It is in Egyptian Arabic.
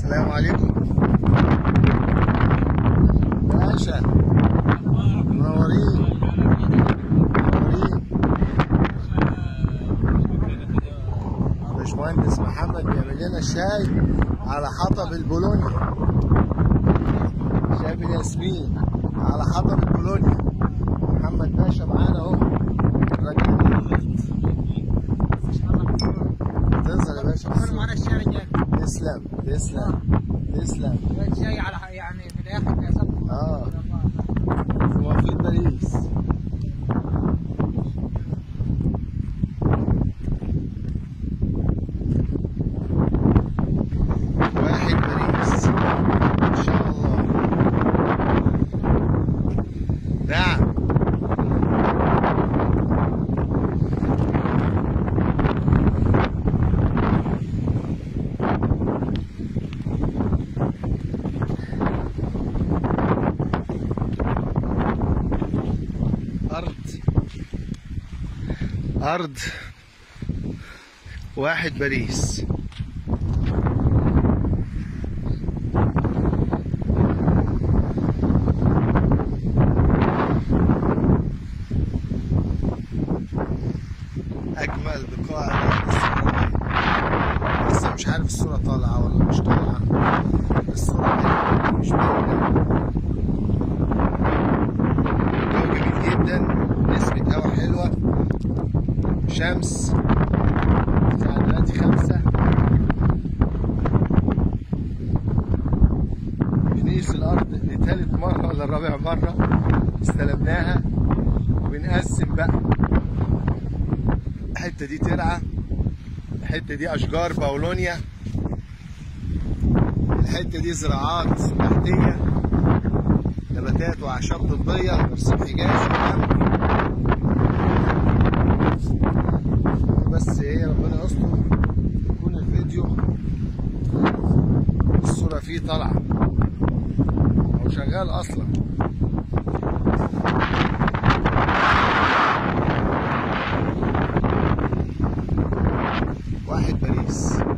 السلام عليكم باشا منورين منورين باشمهندس محمد بيعمل لنا شاي على حطب البولونيا شاي بالياسمين على حطب البولونيا محمد باشا معانا اهو راجل تنزل يا باشا عملوا معنا الشاي الجاي تسلم تسلم تسلم الشاي على يعني في الاخر يا صاحبي اه في موافقين باريس واحد باريس ان شاء الله نعم أرض أرض واحد باريس أجمل بقاع الأرض السحرية لسه مش عارف الصورة طالعة ولا مش طالعة الصورة باينة، مش باينة جو جميل جدا نسبة هوا حلوة شمس الساعة دلوقتي خمسة بنقيس الأرض لتالت مرة ولا رابع مرة استلمناها وبنقسم بقى الحتة دي ترعة الحتة دي أشجار باولونيا الحتة دي زراعات تحتية نباتات واعشاب طبيه برسيم حجاز بس ايه ربنا يستر يكون الفيديو الصوره فيه طالعه او شغال اصلا واحد باريس